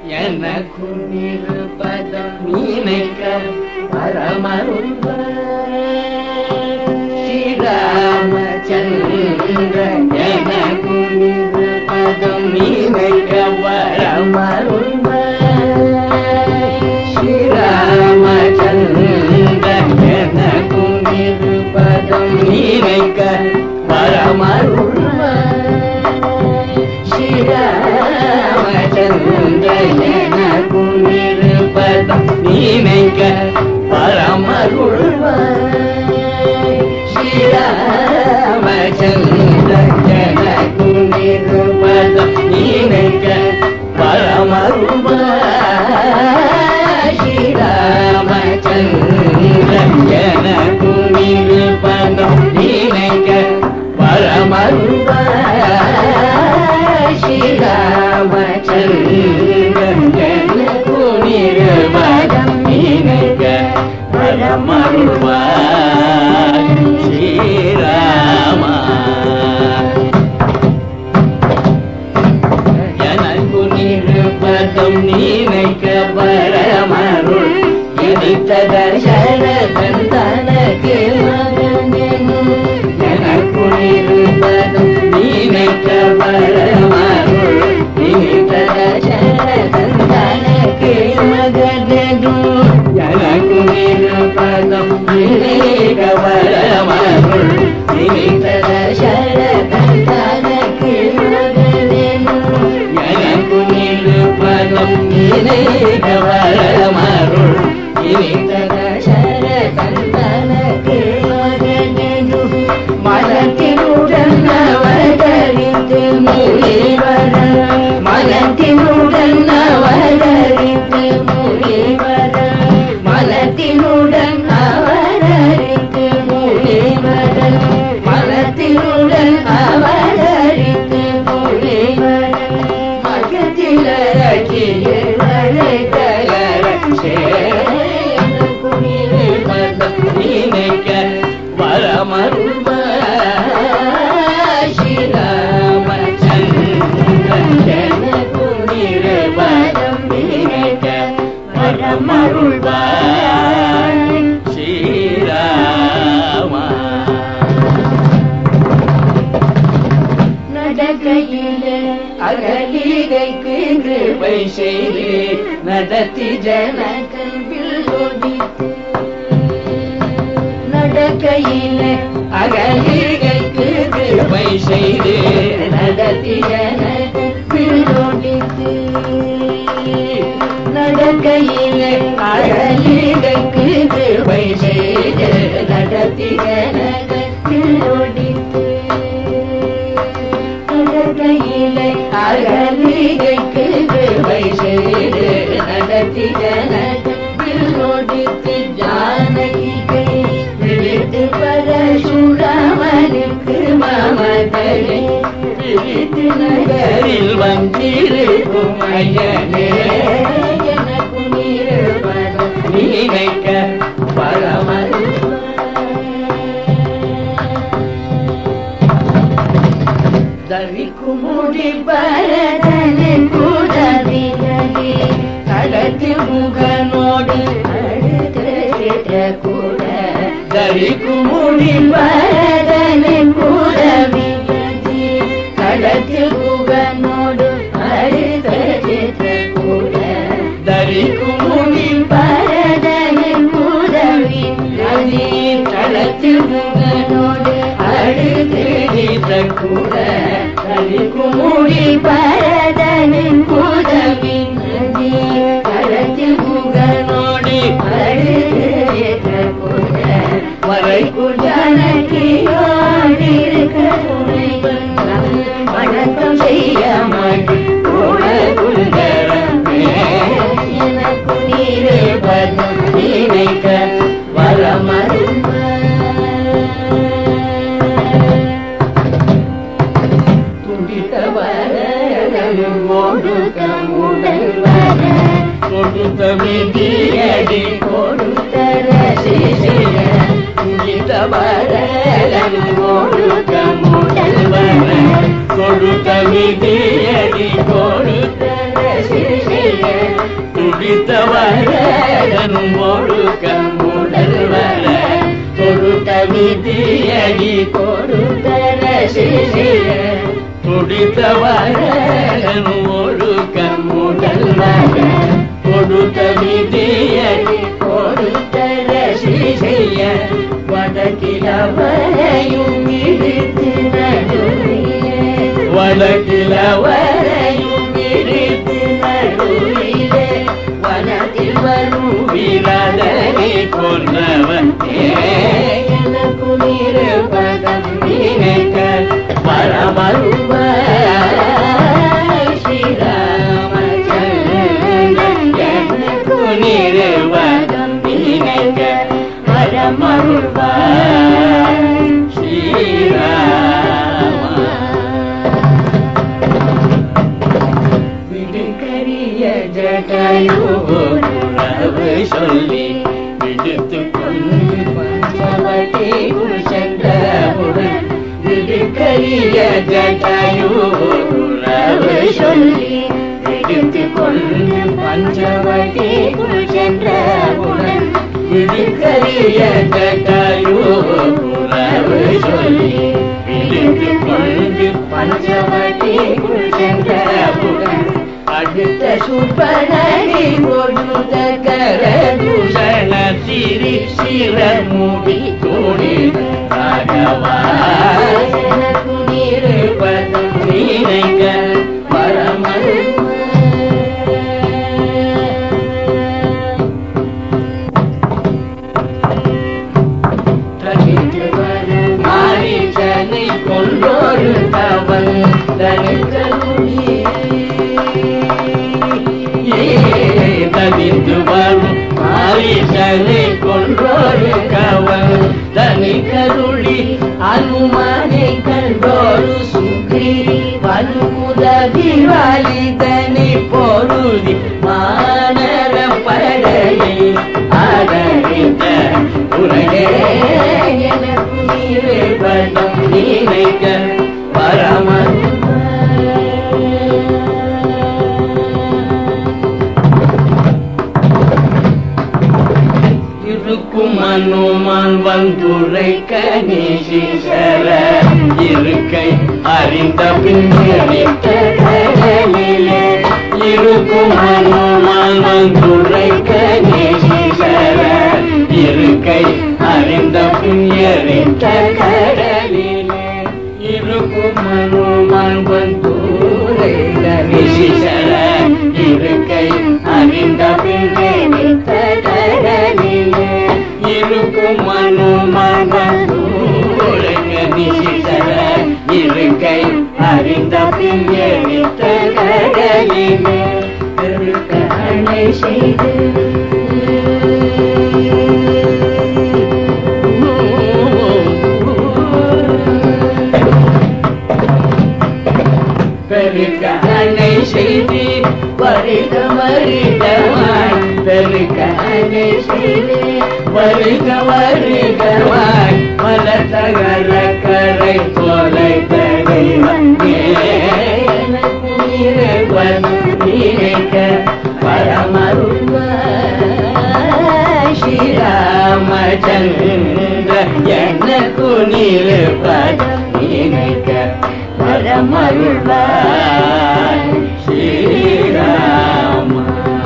எனக்கு நிருபதம் நினைக்க பரமருள்வ ஸ்ரீராமச்சந்திர எனக்கு நிருபதம் நினைக்க பரமருள்வ ஸ்ரீராமச்சந்திர எனக்கு நிருபதம் நினைக்க பரமருள்வ ஸ்ரீராமச்சந்திரன குமிருபதம் நினைக்க பரமருள்வ ஸ்ரீராமச்சந்திரன குமிருபதம் நினைக்க பரமருள்வ ஸ்ரீராமச்சந்திரன குமிருபதம் நினைக்க பரமருள்வ ஸ்ரீராமச்சந்திரன் குனிரவதம் நினைக்க பரமருள்வாய் ஸ்ரீராமா எனக்கு நிருபதம் நினைக்க பரமருள் இனித்த தர்சன தந்தனக்கு மகனெனும் எனக்கு நிருபதம் நினைக்க பரமருள் இனித்த தர்சன தந்தனக்கு மகனெனும் எனக்கு நிருபதம் நினைக்க பரமருள் இனித்த தர்சன தந்தனக்கு மகனெனும் எனக்கு நிருபதம் நினைக்க வரமருள் இனித்தத சரதந்தனக்கு மகனெனும் மனத்தினுடன் அவதரித்து முனிவர மனத்தினுடன் அவதரித்து முனிவர மனத்தினுடன் அவதரித்து முனிவர மனத்தினுடன் அவதரித்து முனிவர நினைக்க வரமருள்வ ஸ்ரீராமச்சந்திரன குனிரவரம் நினைக்க வரமருள்வாய் ஸ்ரீராமா நடக்கையிலே அகலிகைக்கு கிருபை செய்து நடத்தி ஜனகல்வில் ஒடித்து நடக்கையிலே அகலிகைக்கு கிருபை செய்து நடத்தி ஜனகல்வில் ஒடித்து நடக்கையிலே அகலிகைக்கு கிருபை செய்து நடத்தி ஜனகல்வில் ஒடித்து கடற்கையிலே அகலிகைக்கு கிருபை செய்து நடத்தி ஜனகத்தில் நொடித்து ஜானகிகை விழித்து பரசுராமனுக்கு மமதனை விழித்து நகரில் வந்திருக்கும் ஐயனே எனக்கு நீர்வதம் நினைக்க பரமருள்வாய் தவிக்குமுடி பரதனின் கூடவிலகி கடத்தில் முகனோடு அடுத்த கூட தவிக்குமுடி பரதனின் கூடவிலகி கடத்தில் முகனோடு அடுத்த கூட தரிக்குமுடி பரதனின் கூடவிலகி கடத்தில் முகனோடு அடுத்த கூட கலிக்குமுடி பரதனின் கூதவின் நதி கடத்தில் முகனோடு அடுத்த கூட வரைக்கு ஜானகியோடிருக்க துணைவன் வணக்கம் செய்ய மாட்டி கூட குந்தரமே எனக்கு நீரே பதம் நினைக்க வரமரும்ப கொடுத்தமிதியடி கொடுத்தர சிசிய துடித்தவரலன் கொடுத்த முதல்வன கொடுத்தமிதியடி கொடுத்தர சிசிய துடித்தவரனும் ஒழுக்கம் உடல் வர தொடுத்த விதியடி கொடுத்தர சிசிய துடித்தவரனும் ஒழுக்கம் உடல் வர கொடுத்த விதியடி கொடுத்தர சிசிய வடக்கிலவரையும் இழுத்து நடுவிலே வடக்கிலவரையும் இழுத்து நடுவிலே வனத்தில் வரும் வீரதனை கொன்றவன் எனக்கு நிருபகம் நினைக்க பரமருவாய் ஸ்ரீராமச்சந்திரன் எனக்கு நிறுவகம் நினைக்க பரமருவாய் ஸ்ரீராமா விடுக்கரிய ஜடாயுறவு சொல்லி விடுத்து கொண்டு பஞ்சவட்டி சென்றவுடன் விடுக்கரிய ஜடாயுறவு சொல்லி விடுத்து கொண்டு பஞ்சவட்டி சென்றவுடன் விடுக்கரிய ஜடாயுறவு சொல்லி விடுத்து கொண்டு பஞ்சவட்டி சென்றவுடன் அடுத்த சுப்பனடி கொடுத்த கரதூஷண சிறி சிற முடி தோணி ராகவா எனக்கு நிருபகம் நினைக்க மாரிச்சனை கொண்டோரு தவன் தனித்து வரும் மாரிச்சனை கொண்டோரு கவன் தனி கருளி அனுமானை கண்டோரு சுக்ரி வலுமுதவி வாலிதனி பொருதி மானர படையை ஆதரித்த உரையே எனக்கு நிறுவனம் நினைக்க பரமன் இருக்கும் அனுமான் வந்துரை கணேசர இருக்கை அறிந்த பின்னணித்த கடலிலே இருக்கும் அனுமான் வந்துரை கணேசர இருக்கை அறிந்த பின்னறிந்த கடலிலே இருக்கும் அனுமான் வந்துரை கணேசர இருக்கை அறிந்த பின்னணித்த கடலிலே இருக்கும் அனுமன் நிசிசர இருக்கை அறிந்த பின்னணித்த கடலிலே பெருக்கணை செய்து பெருக்கணை செய்தி வருக வருகவாய் பெருக்கணை செய்தி வருக வருகவாய் மலத்தகர கரை தொலை தகை வந்தே எனக்கு நிறுவனம் நினைக்க பரமருவாய் ஸ்ரீராமச்சந்திர எனக்கு நிறுவனம் நினைக்க பரமருள்வாய் ஸ்ரீராமா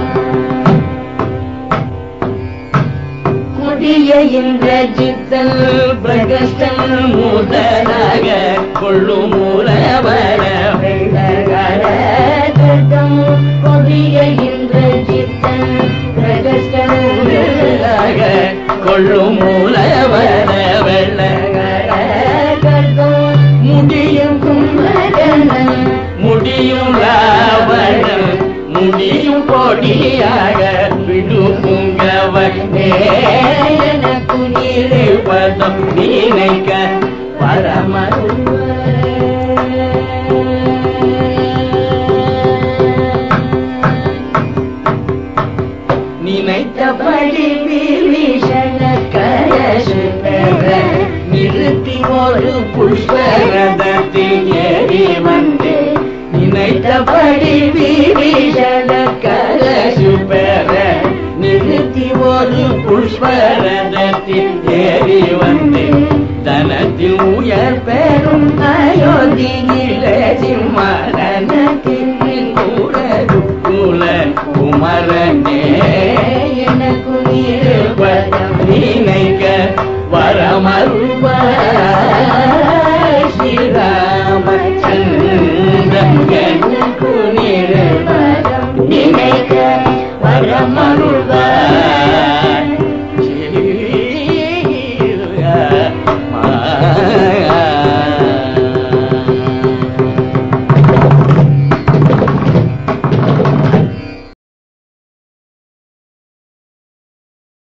கொடிய இந்த சித்தல் பிரகஸ்தன் முதலாக கொள்ளும் மூலவர வெள்ளகர கட்டம் கொடிய இந்த சித்தன் பிரகஸ்டன் முதலாக கொள்ளும் மூலவர வெள்ளகர கட்டம் முடியும் கும்பகர்ணன் முடியும் ராவணன் முடியும் கொடியாக விடுப்புங்கவனே எனக்கு நிறுவனம் நினைக்க நினைத்தபடி விபீஷண கரசு பெற நிறுத்தி ஒரு புஷ்பரதத்தில் ஏறி வந்து நினைத்தபடி விபீஷண கரசு பெற ஒரு புஷ்பரதத்தில் ஏறி வந்து தனத்தில் உயர் பெறும் அயோத்தியில சிம்மரனத்தில் கூட குல குமரனே எனக்கு இருப்பதம் நினைக்க வரமருவ ஸ்ரீராமச்சந்திரன் எனக்கு நிறுவனம் நினைக்க வரமருவாய்